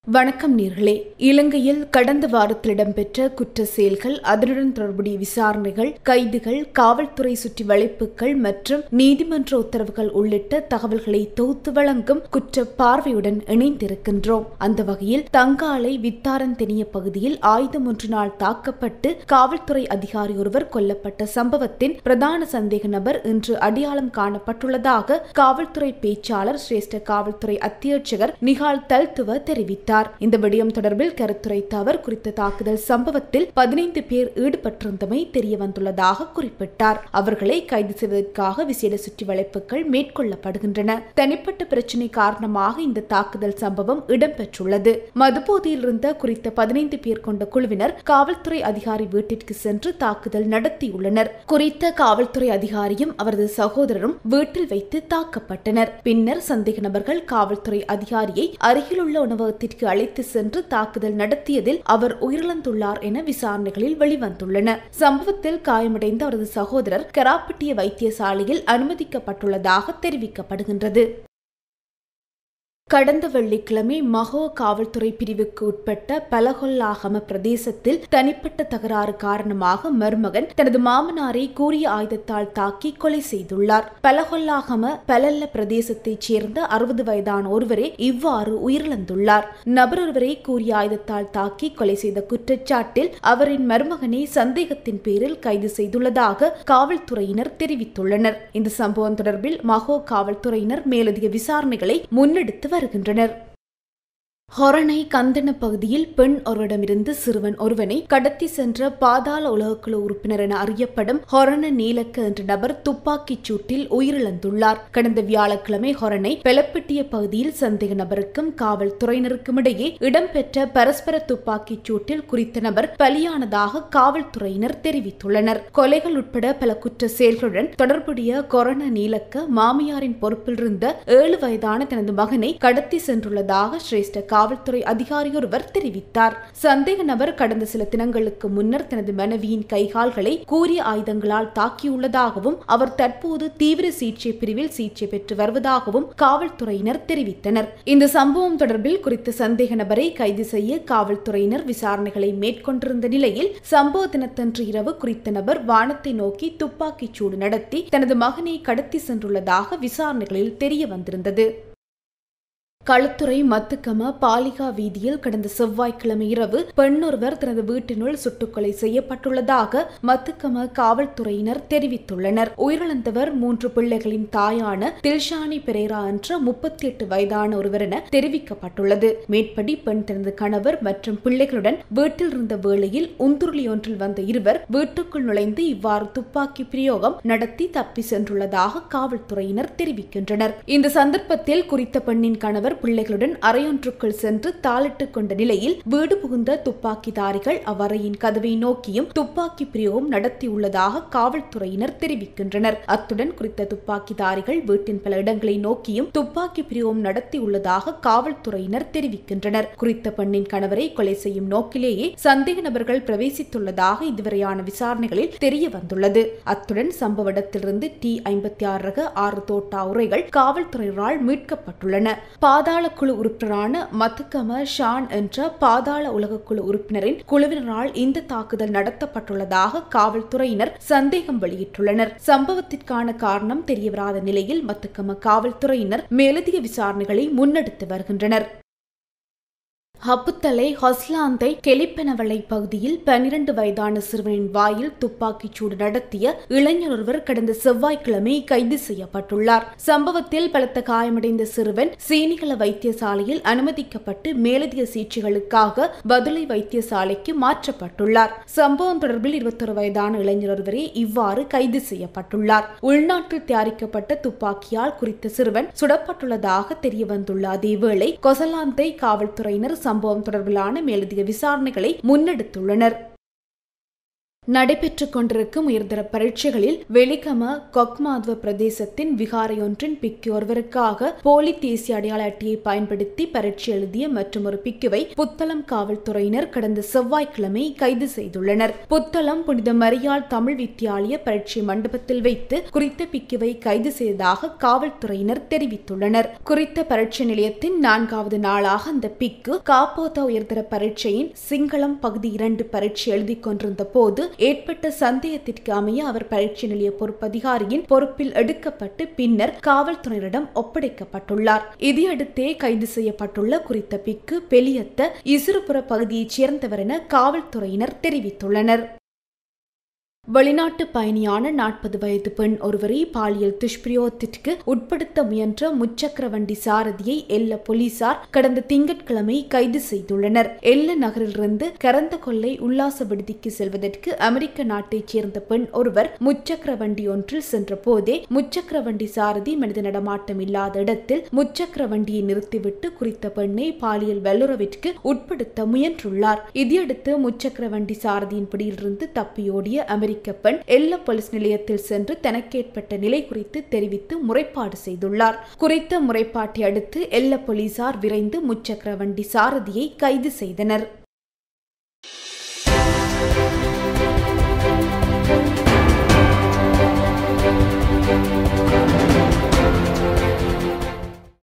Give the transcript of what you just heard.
வணக்கம் நேர்களே இலங்கையில் கடந்த வாரத்தில் இடம்பெற்ற குற்ற செயல்கள் அதனுடன் தொடர்புடைய விசாரணைகள் கைதுகள் காவல்துறை சுற்றி வளைப்புகள் மற்றும் நீதிமன்ற உத்தரவுகள் உள்ளிட்ட தகவல்களை தொகுத்து வழங்கும் குற்ற பார்வையுடன் இணைந்திருக்கின்றோம் அந்த வகையில் தங்காலை வித்தாரந்தெனிய பகுதியில் ஆயுதம் ஒன்றினால் தாக்கப்பட்டு காவல்துறை அதிகாரி ஒருவர் கொல்லப்பட்ட சம்பவத்தின் பிரதான சந்தேக நபர் இன்று அடையாளம் காணப்பட்டுள்ளதாக காவல்துறை பேச்சாளர் சிரேஷ்ட காவல்துறை அத்தியட்சகர் நிகால் தல்துவ தெரிவித்தார் இந்த விடயம் தொடர்பில் கருத்துரைத்த அவர் குறித்த தாக்குதல் சம்பவத்தில் பதினைந்து பேர் ஈடுபட்டிருந்தமை தெரிய வந்துள்ளதாக குறிப்பிட்டார் அவர்களை கைது செய்வதற்காக விசேட சுற்றி வளைப்புகள் மேற்கொள்ளப்படுகின்றன தனிப்பட்ட பிரச்சினை காரணமாக இந்த தாக்குதல் சம்பவம் இடம்பெற்றுள்ளது மதுபோதையில் இருந்த குறித்த பதினைந்து பேர் கொண்ட குழுவினர் காவல்துறை அதிகாரி வீட்டிற்கு சென்று தாக்குதல் நடத்தியுள்ளனர் குறித்த காவல்துறை அதிகாரியும் அவரது சகோதரரும் வீட்டில் வைத்து தாக்கப்பட்டனர் பின்னர் சந்தேக நபர்கள் காவல்துறை அதிகாரியை அருகிலுள்ள உணவகத்திற்கு அழைத்து சென்று தாக்குதல் நடத்தியதில் அவர் உயிரிழந்துள்ளார் என விசாரணைகளில் வெளிவந்துள்ளன சம்பவத்தில் காயமடைந்த அவரது சகோதரர் கராப்பட்டிய வைத்தியசாலையில் அனுமதிக்கப்பட்டுள்ளதாக தெரிவிக்கப்படுகின்றது கடந்த வெள்ளிக்கிழமை மகோ காவல்துறை பிரிவுக்கு உட்பட்ட பலகொல்லாகம பிரதேசத்தில் தனிப்பட்ட தகராறு காரணமாக மருமகன் தனது மாமனாரை கூறிய ஆயுதத்தால் தாக்கி கொலை செய்துள்ளார் பலகொல்லாகம பலல்ல பிரதேசத்தைச் சேர்ந்த அறுபது வயதான ஒருவரே இவ்வாறு உயிரிழந்துள்ளார் நபர் ஒருவரை கூறிய ஆயுதத்தால் தாக்கி கொலை செய்த குற்றச்சாட்டில் அவரின் மருமகனை சந்தேகத்தின் பேரில் கைது செய்துள்ளதாக காவல்துறையினர் தெரிவித்துள்ளனர் இந்த சம்பவம் தொடர்பில் மகோ காவல்துறையினர் மேலதிக விசாரணைகளை முன்னெடுத்து வருகின்றனர் ஹொரணை கந்தன பகுதியில் பெண் ஒருவரிடமிருந்து சிறுவன் ஒருவனை கடத்தி சென்ற பாதாள உலகக்குழு உறுப்பினர் என அறியப்படும் ஹொரண நீலக்க என்ற நபர் துப்பாக்கிச் சூட்டில் உயிரிழந்துள்ளார் கடந்த வியாழக்கிழமை ஹொரணை பெலப்பட்டிய பகுதியில் சந்தேக நபருக்கும் காவல்துறையினருக்கும் இடையே இடம்பெற்ற பரஸ்பர துப்பாக்கிச் சூட்டில் குறித்த நபர் பலியானதாக காவல்துறையினர் தெரிவித்துள்ளனர் கொலைகள் உட்பட பல குற்ற செயல்களுடன் தொடர்புடைய கொரோன நீலக்க மாமியாரின் பொறுப்பில் இருந்த ஏழு வயதான தனது மகனை கடத்தி சென்றுள்ளதாக சிரேஷ்ட காவல்துறை அதிகாரி ஒருவர் தெரிவித்தார் சந்தேக நபர் கடந்த சில தினங்களுக்கு முன்னர் தனது மனைவியின் கைகால்களை கூறிய ஆயுதங்களால் தாக்கியுள்ளதாகவும் அவர் தற்போது தீவிர சிகிச்சை பிரிவில் சிகிச்சை பெற்று வருவதாகவும் காவல்துறையினர் தெரிவித்தனர் இந்த சம்பவம் தொடர்பில் குறித்த சந்தேக நபரை கைது செய்ய காவல்துறையினர் விசாரணைகளை மேற்கொண்டிருந்த நிலையில் சம்பவ தினத்தன்று இரவு குறித்த நபர் வானத்தை நோக்கி துப்பாக்கிச் சூடு நடத்தி தனது மகனை கடத்தி சென்றுள்ளதாக விசாரணைகளில் தெரிய வந்திருந்தது களுத்துறை மத்துக்கம பாலிகா வீதியில் கடந்த செவ்வாய்க்கிழமை இரவு பெண்ணொருவர் தனது வீட்டினுள் சுட்டுக்கொலை செய்யப்பட்டுள்ளதாக மத்துக்கம காவல்துறையினர் தெரிவித்துள்ளனர் உயிரிழந்தவர் மூன்று பிள்ளைகளின் தாயான தில்ஷானி பெரேரா என்ற முப்பத்தி எட்டு வயதான ஒருவர் என தெரிவிக்கப்பட்டுள்ளது மேற்படி பெண் தனது கணவர் மற்றும் பிள்ளைகளுடன் வீட்டில் இருந்த வேளையில் உந்துருளி ஒன்றில் வந்த இருவர் வீட்டுக்குள் நுழைந்து இவ்வாறு துப்பாக்கி பிரயோகம் நடத்தி தப்பி சென்றுள்ளதாக காவல்துறையினர் தெரிவிக்கின்றனர் இந்த சந்தர்ப்பத்தில் குறித்த பெண்ணின் கணவர் பிள்ளைகளுடன் அறையொன்றுக்குள் சென்று தாளிட்டுக் கொண்ட நிலையில் வீடு புகுந்த துப்பாக்கிதாரிகள் அவ்வறையின் கதவை நோக்கியும் துப்பாக்கி பிரயோகம் நடத்தியுள்ளதாக காவல்துறையினர் தெரிவிக்கின்றனர் அத்துடன் குறித்த துப்பாக்கிதாரிகள் வீட்டின் பல இடங்களை நோக்கியும் துப்பாக்கி பிரயோகம் நடத்தியுள்ளதாக காவல்துறையினர் தெரிவிக்கின்றனர் குறித்த பெண்ணின் கணவரை கொலை செய்யும் நோக்கிலேயே சந்தேக நபர்கள் பிரவேசித்துள்ளதாக இதுவரையான விசாரணைகளில் தெரிய வந்துள்ளது அத்துடன் சம்பவ இடத்திலிருந்து டி ஐம்பத்தி ஆறு ரக ஆறு தோட்டா உரைகள் காவல்துறையினரால் மீட்கப்பட்டுள்ளன பாதாள குழு உறுப்பினரான மத்துக்கம ஷான் என்ற பாதாள உலகக்குழு உறுப்பினரின் குழுவினரால் இந்த தாக்குதல் நடத்தப்பட்டுள்ளதாக காவல்துறையினர் சந்தேகம் வெளியிட்டுள்ளனர் சம்பவத்திற்கான காரணம் தெரியவராத நிலையில் மத்துக்கம காவல்துறையினர் மேலதிக விசாரணைகளை முன்னெடுத்து வருகின்றனர் ஹப்புத்தலை ஹொஸ்லாந்தை கெலிப்பெனவளை பகுதியில் பனிரண்டு வயதான சிறுவனின் வாயில் துப்பாக்கிச் சூடு நடத்திய இளைஞர் ஒருவர் கடந்த செவ்வாய்க்கிழமை கைது செய்யப்பட்டுள்ளார் சம்பவத்தில் பலத்த காயமடைந்த சிறுவன் சீனிகள வைத்தியசாலையில் அனுமதிக்கப்பட்டு மேலதிக சிகிச்சைகளுக்காக பதுளை வைத்தியசாலைக்கு மாற்றப்பட்டுள்ளார் சம்பவம் தொடர்பில் இருபத்தொரு வயதான இளைஞர் ஒருவரே இவ்வாறு கைது செய்யப்பட்டுள்ளார் உள்நாட்டில் தயாரிக்கப்பட்ட துப்பாக்கியால் குறித்த சிறுவன் சுடப்பட்டுள்ளதாக தெரியவந்துள்ள அதேவேளை கொசலாந்தை காவல்துறையினர் சம்பவம் தொடர்பிலான மேலதிக விசாரணைகளை முன்னெடுத்துள்ளனர் நடைபெற்றுக் கொண்டிருக்கும் உயர்தர பரீட்சைகளில் வெலிகம கொக்மாத்வ பிரதேசத்தின் விகாரையொன்றின் பிக்கு ஒருவருக்காக போலி தேசிய அடையாள அட்டையை பயன்படுத்தி பரீட்சை எழுதிய மற்றும் ஒரு பிக்குவை புத்தளம் காவல்துறையினர் கடந்த செவ்வாய்க்கிழமை கைது செய்துள்ளனர் புத்தளம் புனித மரியாள் தமிழ் வித்தியாலய பரீட்சை மண்டபத்தில் வைத்து குறித்த பிக்குவை கைது செய்ததாக காவல்துறையினர் தெரிவித்துள்ளனர் குறித்த பரீட்சை நிலையத்தின் நான்காவது நாளாக அந்த பிக்கு காப்போத உயர்தர பரீட்சையின் சிங்களம் பகுதி இரண்டு பரீட்சை எழுதிக் கொண்டிருந்த போது ஏற்பட்ட சந்தேகத்திற்கு அமைய அவர் பரீட்சை நிலைய பொறுப்பதிகாரியின் பொறுப்பில் எடுக்கப்பட்டு பின்னர் காவல்துறையினரிடம் ஒப்படைக்கப்பட்டுள்ளார் இதையடுத்தே கைது செய்யப்பட்டுள்ள குறித்த பிக்கு பெலியத்த இசுறுபுற பகுதியைச் சேர்ந்தவர் என காவல்துறையினர் தெரிவித்துள்ளனர் வெளிநாட்டு பயணியான நாற்பது வயது பெண் ஒருவரை பாலியல் துஷ்பிரயோகத்திற்கு உட்படுத்த முயன்ற முச்சக்கர வண்டி சாரதியை எல்ல போலீசார் கடந்த திங்கட்கிழமை கைது செய்துள்ளனர் எல்ல நகரிலிருந்து கரந்த கொள்ளை உல்லாச விடுதிக்கு செல்வதற்கு அமெரிக்க நாட்டைச் சேர்ந்த பெண் ஒருவர் முச்சக்கர வண்டி ஒன்றில் சென்ற போதே முச்சக்கர வண்டி சாரதி மனித நடமாட்டம் இல்லாத இடத்தில் முச்சக்கர வண்டியை நிறுத்திவிட்டு குறித்த பெண்ணை பாலியல் வல்லுறவிற்கு உட்படுத்த முயன்றுள்ளார் இதையடுத்து முச்சக்கர வண்டி சாரதியின் பிடியிலிருந்து தப்பியோடிய அமெரிக்க அமெரிக்க பெண் எல்ல போலீஸ் நிலையத்தில் சென்று தனக்கேற்பட்ட நிலை குறித்து தெரிவித்து முறைப்பாடு செய்துள்ளார் குறித்த முறைப்பாட்டை அடுத்து எல்ல போலீசார் விரைந்து முச்சக்கர வண்டி சாரதியை கைது செய்தனர்